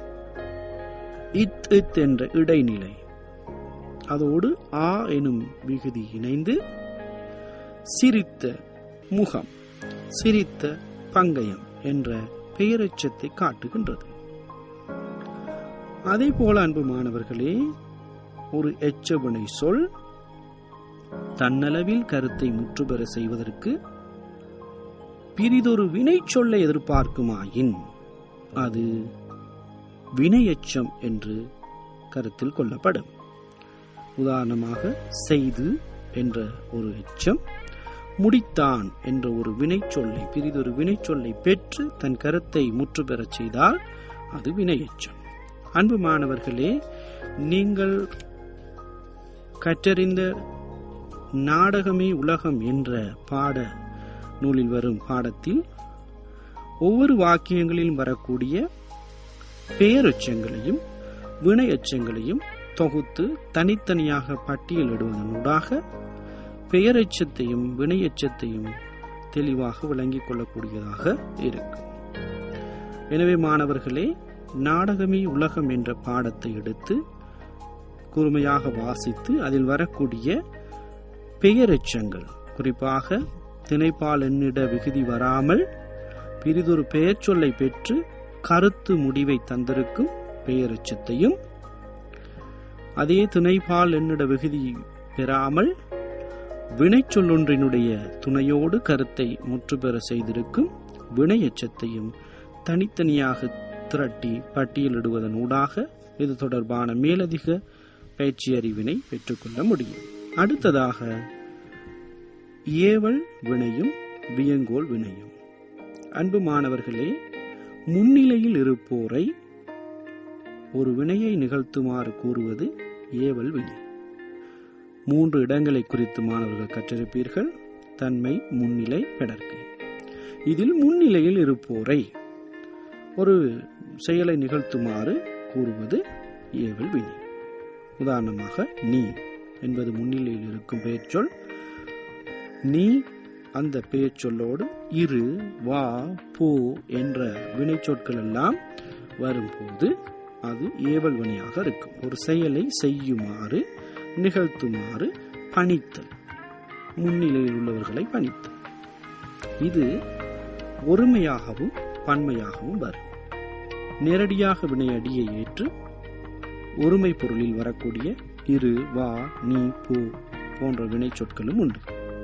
இத் இத் என்ற இடைநிலை அதோடு ஆ எனும் விகுதி இணைந்து சிரித்த முகம் சிரித்த பங்கயம் என்ற பெயரெச்சத்தை காட்டுகின்றது அதே போல அன்பு மாணவர்களே ஒரு எச்சவினை சொல் தன்னளவில் கருத்தை முற்றுபெற செய்வதற்கு பிரிதொரு வினை சொல்லை எதிர்பார்க்குமாயின் அது வினையச்சம் என்று கருத்தில் கொள்ளப்படும் உதாரணமாக செய்து என்ற ஒரு எச்சம் முடித்தான் என்ற ஒரு வினை சொல்லை பிரிதொரு வினை சொல்லை பெற்று தன் கருத்தை முற்று பெறச் செய்தால் அது வினையச்சம் அன்பு மாணவர்களே நீங்கள் கற்றறிந்த நாடகமே உலகம் என்ற பாட நூலில் வரும் பாடத்தில் ஒவ்வொரு வாக்கியங்களிலும் வரக்கூடிய பெயரெச்சங்களையும் வினையச்சங்களையும் தொகுத்து தனித்தனியாக பட்டியலிடுவதனூடாக பெயரெச்சத்தையும் வினையச்சத்தையும் தெளிவாக விளங்கிக் கொள்ளக்கூடியதாக இருக்கும் எனவே மாணவர்களே நாடகமே உலகம் என்ற பாடத்தை எடுத்து கூர்மையாக வாசித்து அதில் வரக்கூடிய பெயரெச்சங்கள் குறிப்பாக திணைப்பால் எண்ணிட விகுதி வராமல் பிரிதொரு பெயர் சொல்லை பெற்று கருத்து முடிவை தந்திருக்கும் பெயரெச்சத்தையும் அதே துணைபால் என்னிட விகுதி பெறாமல் வினைச்சொல்லொன்றினுடைய துணையோடு கருத்தை முற்றுபெற செய்திருக்கும் வினை எச்சத்தையும் தனித்தனியாக திரட்டி பட்டியலிடுவதன் ஊடாக இது தொடர்பான மேலதிக பயிற்சி அறிவினை பெற்றுக்கொள்ள முடியும் அடுத்ததாக ஏவல் வினையும் வியங்கோல் வினையும் அன்பு மாணவர்களே முன்னிலையில் இருப்போரை ஒரு வினையை நிகழ்த்துமாறு கூறுவது ஏவல் வினை மூன்று இடங்களை குறித்து மாணவர்கள் கற்றிருப்பீர்கள் தன்மை முன்னிலை பெடர்க்கை இதில் முன்னிலையில் இருப்போரை ஒரு செயலை நிகழ்த்துமாறு கூறுவது ஏவல் வினை உதாரணமாக நீ என்பது முன்னிலையில் இருக்கும் பெயர்ச்சொல் நீ அந்த பெயர்ச்சொல்லோடு இரு வா போ என்ற வினைச்சொற்கள் எல்லாம் வரும்போது அது ஏவல் வினையாக இருக்கும் ஒரு செயலை செய்யுமாறு நிகழ்த்துமாறு பணித்தல் முன்னிலையில் உள்ளவர்களை பணித்தல் இது ஒருமையாகவும் பன்மையாகவும் வரும் நேரடியாக வினையடியை ஏற்று ஒருமை பொருளில் வரக்கூடிய இரு வா நீ போ போன்ற வினைச்சொற்களும் உண்டு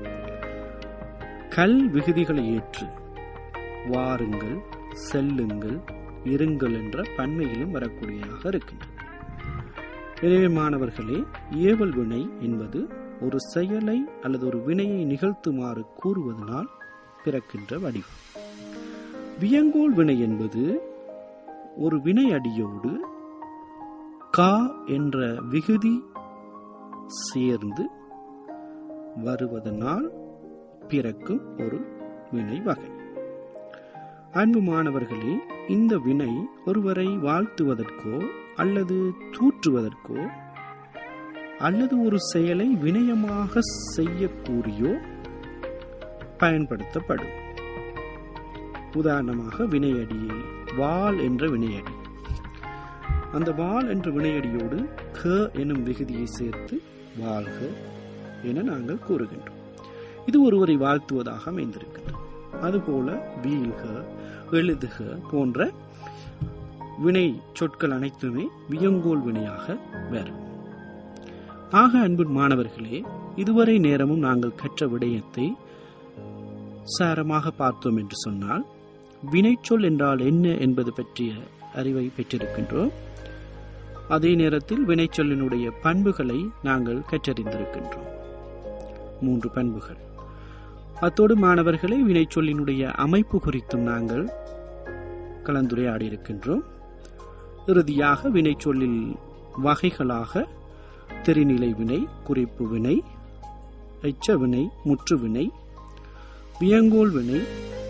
கல் விகுதிகளை ஏற்று வாருங்கள் செல்லுங்கள் இருங்கள் என்ற பன்மையிலும் வரக்கூடியதாக இருக்கின்றது எனவே மாணவர்களே ஏவல் வினை என்பது ஒரு செயலை அல்லது ஒரு வினையை நிகழ்த்துமாறு கூறுவதனால் பிறக்கின்ற வடிவம் வியங்கோல் வினை என்பது ஒரு வினை அடியோடு கா என்ற விகுதி சேர்ந்து வருவதனால் பிறக்கும் ஒரு வினை வகை அன்பு மாணவர்களே இந்த வினை ஒருவரை வாழ்த்துவதற்கோ அல்லது தூற்றுவதற்கோ அல்லது ஒரு செயலை வினயமாக செய்யக்கூறியோ பயன்படுத்தப்படும் உதாரணமாக வினையடியை வால் என்ற வினையடி அந்த வால் என்ற வினையடியோடு க எனும் விகுதியை சேர்த்து வாழ்க என நாங்கள் கூறுகின்றோம் இது ஒருவரை வாழ்த்துவதாக அமைந்திருக்கின்றது அதுபோல வீழ்க எழுதுக போன்ற வினை சொற்கள் அனைத்துமே வியங்கோல் வினையாக வரும் ஆக அன்பு மாணவர்களே இதுவரை நேரமும் நாங்கள் கற்ற விடயத்தை சாரமாக பார்த்தோம் என்று சொன்னால் வினைச்சொல் என்றால் என்ன என்பது பற்றிய அறிவை பெற்றிருக்கின்றோம் அதே நேரத்தில் வினைச்சொல்லினுடைய பண்புகளை நாங்கள் கற்றறிந்திருக்கின்றோம் மூன்று பண்புகள் அத்தோடு மாணவர்களை வினைச்சொல்லினுடைய அமைப்பு குறித்தும் நாங்கள் கலந்துரையாடி இருக்கின்றோம் இறுதியாக வினைச்சொல்லில் வகைகளாக தெரிநிலை வினை குறிப்பு வினை எச்ச வினை முற்று வினை வியங்கோல் வினை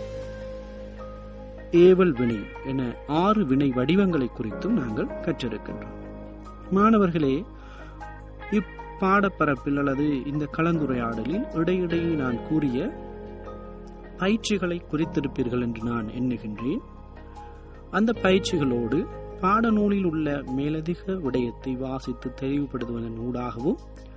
ஏவல் வினை என ஆறு வினை வடிவங்களை குறித்தும் நாங்கள் கற்றிருக்கின்றோம் மாணவர்களே இப்பாடப்பரப்பில் அல்லது இந்த கலந்துரையாடலில் இடையிடையே நான் கூறிய பயிற்சிகளை குறித்திருப்பீர்கள் என்று நான் எண்ணுகின்றேன் அந்த பயிற்சிகளோடு பாடநூலில் உள்ள மேலதிக விடயத்தை வாசித்து தெளிவுபடுத்துவதன் ஊடாகவும்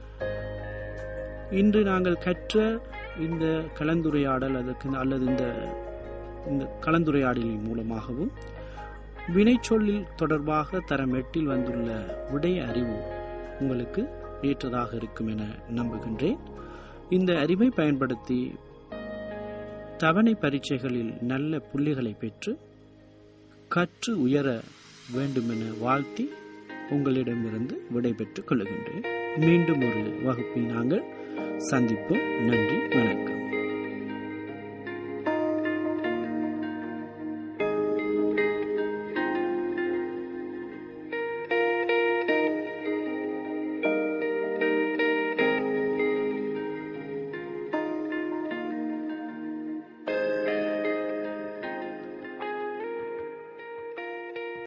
இன்று நாங்கள் கற்ற இந்த கலந்துரையாடல் அதற்கு அல்லது இந்த இந்த கலந்துரையாடலின் மூலமாகவும் வினைச்சொல்லில் தொடர்பாக தரம் எட்டில் வந்துள்ள விடய அறிவு உங்களுக்கு ஏற்றதாக இருக்கும் என நம்புகின்றேன் இந்த அறிவை பயன்படுத்தி தவணை பரீட்சைகளில் நல்ல புள்ளிகளை பெற்று கற்று உயர வேண்டும் என வாழ்த்தி உங்களிடமிருந்து விடைபெற்றுக் கொள்கின்றேன் மீண்டும் ஒரு வகுப்பில் நாங்கள் சந்திப்போம் நன்றி வணக்கம்